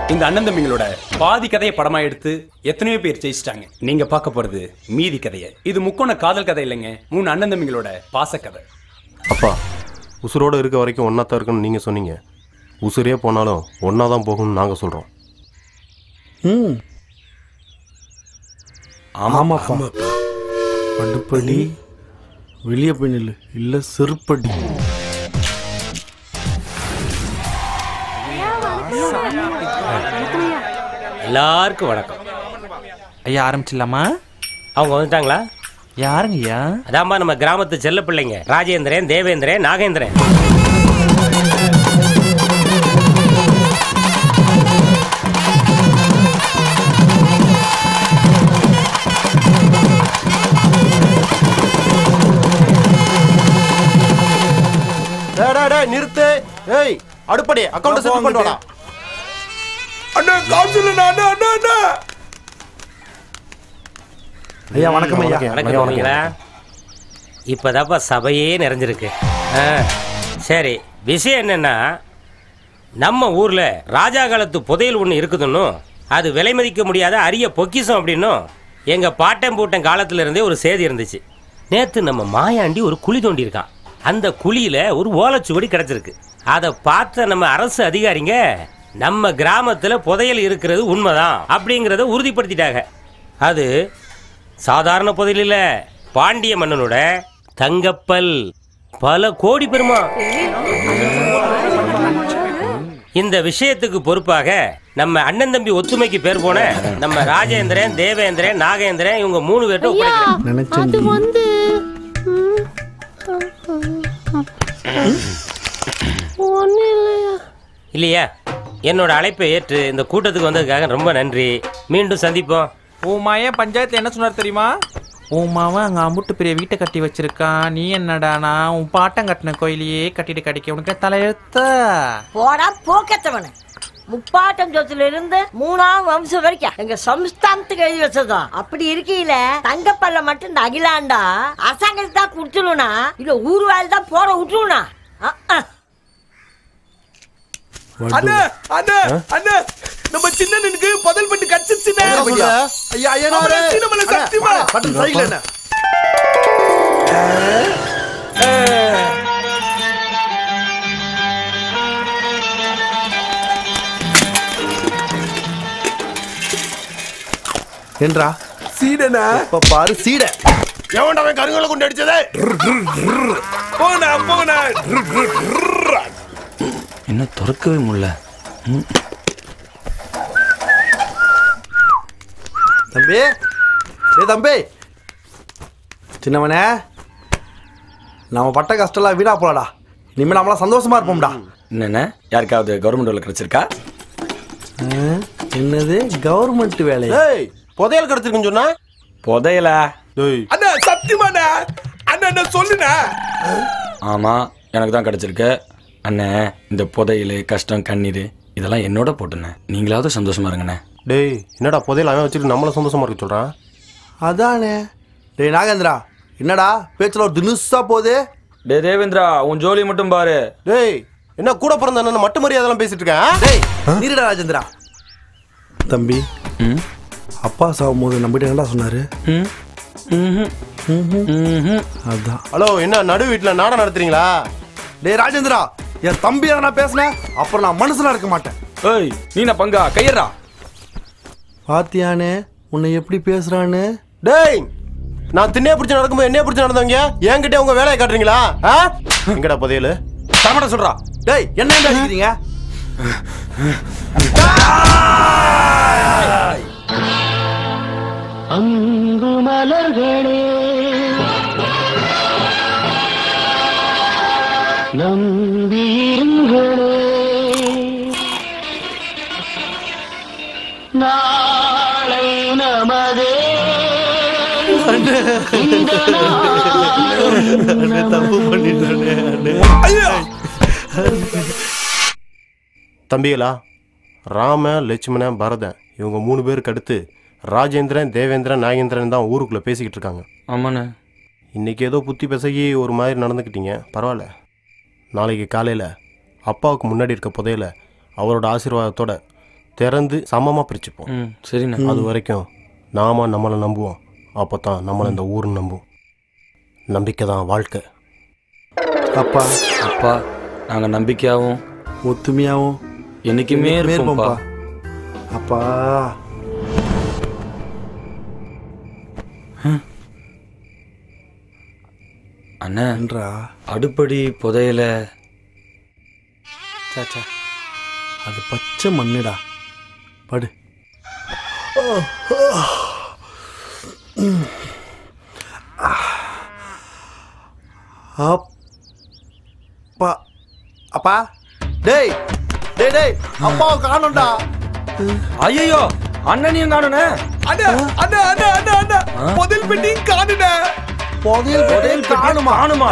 இந்த அண்ணன் தம்பிங்களோட பாதி கதையை படமா எடுத்து எத்தனையோ பேர் ஜெயிச்சிட்டாங்க நீங்க பார்க்க போறது மீதி கதையை இது முக்கோண காதல் கதை இல்லைங்க மூணு அண்ணன் தம்பிங்களோட பாசக்கதை அப்பா உசுரோடு இருக்க வரைக்கும் ஒன்றா தான் இருக்குன்னு நீங்கள் சொன்னீங்க உசுரே போனாலும் ஒன்றா தான் போகும்னு நாங்கள் சொல்கிறோம் ம் ஆமாப்பா படுப்படி வெளியே போய் நில்லு இல்லை செருப்படி எல்லாருக்கும் வணக்கம் ஐயா ஆரம்பிச்சிடலாமா அவங்க வந்துட்டாங்களா யாருங்க ஐயா அதாம்பா நம்ம கிராமத்து செல்ல பிள்ளைங்க ராஜேந்திரன் தேவேந்திரன் நாகேந்திரன் டேய், டேய், டேய், நிறுத்து ஏய் அடுப்படி அக்கௌண்ட் செட்டில் பண்ணுவாடா அண்ணா காசு இல்லைண்ணா அண்ணா அண்ணா அண்ணா ஐயா வணக்கம் ஐயா வணக்கம் வணக்கங்களா இப்போதாப்பா சபையே நிறைஞ்சிருக்கு ஆ, சரி விஷயம் என்னன்னா நம்ம ஊர்ல ராஜா காலத்து புதையல் ஒன்று இருக்குதுன்னும் அது விலை மதிக்க முடியாத அரிய பொக்கிஷம் அப்படின்னும் எங்க பாட்டன் பூட்டன் காலத்துல இருந்தே ஒரு செய்தி இருந்துச்சு நேத்து நம்ம மாயாண்டி ஒரு குழி தோண்டியிருக்கான் அந்த குழியில ஒரு ஓலைச்சுவடி கிடைச்சிருக்கு அதை பார்த்த நம்ம அரசு அதிகாரிங்க நம்ம கிராமத்துல புதையல் இருக்கிறது உண்மைதான் அப்படிங்கிறத உறுதிப்படுத்திட்டாங்க அது சாதாரண புதையல் இல்ல பாண்டிய மன்னனோட தங்கப்பல் பல கோடி பெருமா இந்த விஷயத்துக்கு பொறுப்பாக நம்ம அண்ணன் தம்பி ஒத்துமைக்கு பேர் போன நம்ம ராஜேந்திரன் தேவேந்திரன் நாகேந்திரன் இவங்க மூணு பேர்ட்ட ஒப்படைக்கிறேன் நினைச்சேன் அது வந்து ஒன்றும் இல்லையா இல்லையா என்னோட அழைப்பை ஏற்று இந்த கூட்டத்துக்கு வந்ததுக்காக ரொம்ப நன்றி மீண்டும் சந்திப்போம் உன் மயன் பஞ்சாயத்துல என்ன சொன்னார் தெரியுமா உன் மாவன் அங்க அம்புட்டு பெரிய வீட்டை கட்டி வச்சிருக்கான் நீ என்னடானா உன் பாட்டம் கட்டின கோயிலையே கட்டிட்டு கிடைக்க உனக்கு தலையெழுத்த போடா போக்கத்தவன முப்பாட்டம் சொத்துல இருந்து மூணாம் வம்சம் வரைக்கும் எங்க சம்ஸ்தானத்துக்கு எழுதி வச்சதும் அப்படி இருக்கையில தங்கப்பல்ல மட்டும் இந்த அகிலாண்டா அரசாங்கத்துக்கு தான் கொடுத்துருவனா இல்ல ஊர் வேலை தான் போட விட்டுருவனா அண்ணா அண்ணா அண்ணா நம்ம சின்னனுக்கு பதில் பண்ணி கச்சிச்சுனே ஐயா ஐயா சின்னமல சத்தியமா பட்டன் சைடுல என்ன என்றா சீடனா இப்ப பாரு சீட எவன்டா அவன் கருங்கலை கொண்டு அடிச்சதே போனா போனா என்ன திறக்கவே முடியல தம்பி டேய் தம்பி சின்னவனே நம்ம பட்ட கஷ்டம்லாம் வீணா போலடா இனிமேல் நம்மளாம் சந்தோஷமா இருப்போம்டா என்னண்ணே யாருக்காவது கவர்மெண்ட் வேலை கிடைச்சிருக்கா ஆ, என்னது கவர்மெண்ட் வேலை ஏய் புதையல் கிடச்சிருக்குன்னு சொன்னா புதையலா டேய் அண்ணா சத்தியமாண்ணா அண்ணா என்ன சொல்லுண்ணா ஆமாம் எனக்கு தான் கிடைச்சிருக்கு அண்ணே இந்த புதையல் கஷ்டம் கண்ணீர் இதெல்லாம் என்னோட போட்டுண்ணே நீங்களாவது சந்தோஷமா இருங்கண்ணே டேய் என்னடா புதையல் அவன் வச்சுட்டு நம்மள சந்தோஷமா இருக்க சொல்றான் அதானே டேய் நாகேந்திரா என்னடா பேச்சில் ஒரு தினுசா போகுது டே தேவேந்திரா உன் ஜோலி மட்டும் பாரு டேய் என்ன கூட பிறந்த அண்ணன் மட்டு மரியாதைலாம் பேசிட்டு இருக்கேன் டேய் நீருடா ராஜேந்திரா தம்பி ம் அப்பா சாகும் போது நம்பிட்டு என்னடா சொன்னாரு ம் ம்ஹும். ம்ஹும். அதான் ஹலோ என்ன நடு வீட்டில் நாடகம் நடத்துறீங்களா டேய் ராஜேந்திரா என் தம்பி நான் பேசினேன் அப்புறம் நான் மனசுல இருக்க மாட்டேன் ஏய் நீ நான் பங்கா கையறா பாத்தியானே உன்னை எப்படி பேசுறான்னு டேய் நான் திண்ணைய பிடிச்சி நடக்கும்போது என்னைய பிடிச்சி நடந்தவங்க என்கிட்ட உங்க வேலையை காட்டுறீங்களா ஆ எங்கடா புதையல் தரமாட்ட சொல்றா டேய் என்ன ஏன்டா அடிக்கிறீங்க அங்கு மலர்களே நம்பியிருங்களே நாளை நமதே தப்பு பண்ணிட்டானே தம்பிகளா ராம லட்சுமணன் பரதன் இவங்க மூணு பேருக்கு அடுத்து ராஜேந்திரன் தேவேந்திரன் நாகேந்திரன் தான் ஊருக்குள்ள பேசிக்கிட்டு இருக்காங்க ஆமாண்ணே இன்னைக்கு ஏதோ புத்தி பிசகி ஒரு மாதிரி நடந்துக்கிட்டீங்க பரவாயில்ல நாளைக்கு காலையில் அப்பாவுக்கு முன்னாடி இருக்க புதையல அவரோட ஆசீர்வாதத்தோட திறந்து சமமாக பிரிச்சுப்போம் ம் சரிண்ணே அது வரைக்கும் நாம நம்மளை நம்புவோம் அப்போ தான் நம்மளை இந்த ஊர் நம்பும் நம்பிக்கை தான் வாழ்க்கை அப்பா அப்பா நாங்கள் நம்பிக்கையாகவும் ஒத்துமையாவும் என்னைக்குமே இருப்போம்ப்பா அப்பா அண்ணா என்றா அடுப்படி புதையல சாச்சா அது பச்சை மண்ணுடா படு அப்பா அப்பா டேய் டேய் டேய் அப்பாவை காணோம்டா ஐயோ அண்ணனையும் காணுண்ணே அண்ணா அண்ணா அண்ணா அண்ணா அண்ணா முதல் பெட்டியும் காணுனே புதையல் புதையல் காணுமா காணுமா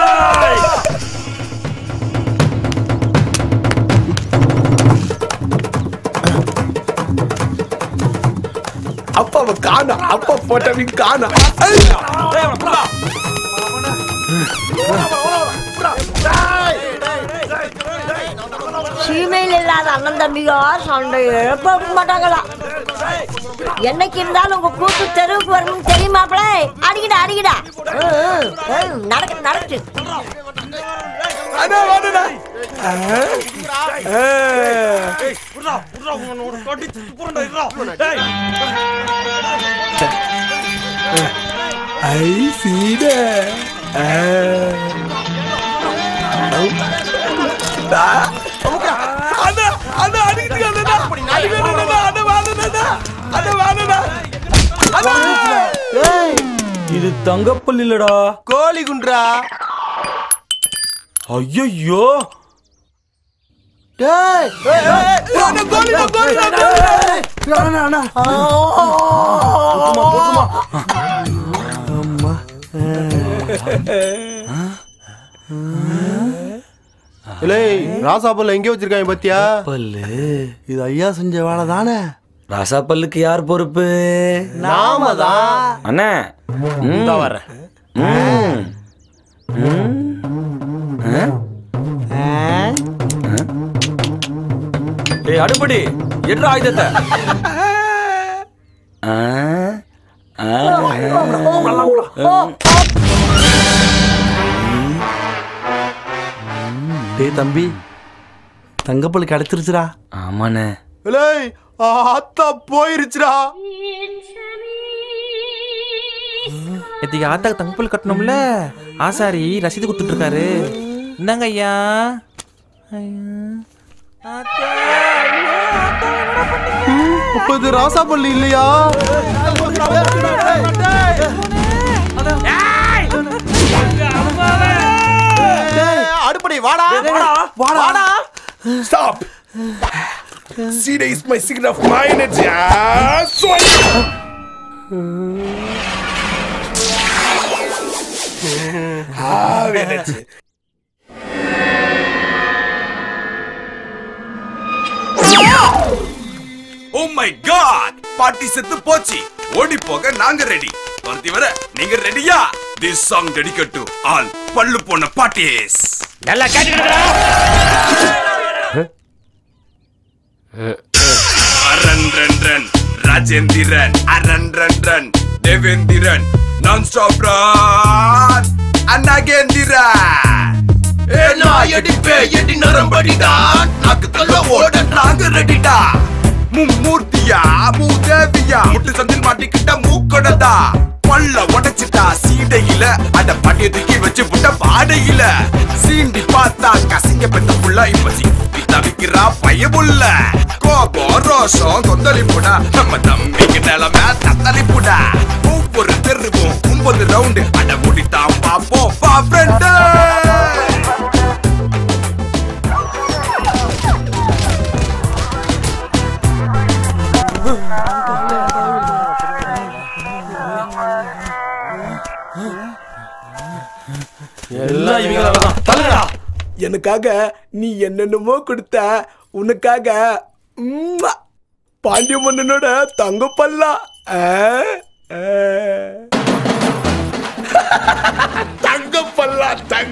அப்பாவை காணோம் அப்பா போட்டவன் காணோம் சீமையில் இல்லாத அண்ணன் தம்பிங்க சண்டையே போக மாட்டாங்களா என்னைக்கு இருந்தாலும் உங்க கூட்டு தெருவுக்கு வரணும்னு தெரியுமாப்ல அடிக்கடா அடிக்கடா நடக்கு நடக்கு அண்ணா வாடா ஐ சீட அண்ணா அண்ணா அடிக்கிட்டு அண்ணா அடிக்கடா அண்ணா வாடா அண்ணா வாடா அண்ணா இது தங்கப்பல் இல்லடா கோழி குன்றா ஐயோ டேய் அண்ணா கோழி கோழி அண்ணா அண்ணா அம்மா இல்லை ராசாப்பல்ல எங்கே வச்சிருக்காங்க பாத்தியா பல்லு இது ஐயா செஞ்ச வேலை தானே ராசா பல்லுக்கு யார் பொறுப்பு நாம தான் அண்ணே ம். வரேன் ம். ஏய் அடுப்படி எட்ரா ஆயுதத்தை ஆ, ஆ, டேய் தம்பி தங்கப்பல் கிடைச்சிருச்சுடா ஆமாண்ணே இல்லை ஆத்தா போயிருச்சுடா நேத்திக்கு ஆத்தாக்கு தங்கப்பல் கட்டணும்ல ஆசாரி ரசீது கொடுத்துட்டு இருக்காரு இந்தாங்க ஐயா ஐயா. ஆத்தா, ஐயோ, ஆத்தா, என்னடா பண்ணீங்க? அப்ப இது ராசாப்பள்ளி இல்லையா டேய், அடுப்படி வாடா வாடா stop Sida is my signal of my energy. Ah, sorry. ah, energy. Oh my god பாட்டி செத்து போச்சு ஓடி போக நாங்க ரெடி பார்த்தி வர நீங்க ரெடியா this song dedicate to all பல்லு போன பாட்டிஸ் நல்லா கேட்டுக்கிட்டு அரன் ரன் ரன் ராஜேந்திரன் அரன் ரன் ரன் தேவேந்திரன் நான் ஸ்டாப் ரன் அண்ணாகேந்திரன் ஏ நாயடி பேயடி நரம்படிதான் நாக்கு தள்ள ஓட நாங்க ரெடிடா மும்மூர்த்தியா மூதேவியா முட்டு சந்தில் மாட்டிக்கிட்ட மூக்கொடதா பல்ல உடைச்சிட்டா சீடையில அட பட்டிய தூக்கி வச்சு புட்ட பாடையில சீண்டி பார்த்தா கசிங்க பெத்த புள்ள இப்ப சிக்கி தவிக்கிறா பயமுள்ள கோபம் ரோஷம் கொந்தளிப்புடா நம்ம தம்பிக்கு நிலம தத்தளிப்புடா ஒவ்வொரு தெருவும் ஒன்பது ரவுண்டு அட முடித்தான் பாப்போம் பா ஃப்ரெண்டு எல்லாம் இவங்களால தான் தள்ளுடா எனக்காக நீ என்னென்னமோ கொடுத்த உனக்காக உம்மா, பாண்டிய மன்னனோட தங்க பல்லா ஆ, ஆ. தங்க பல்லா தங்க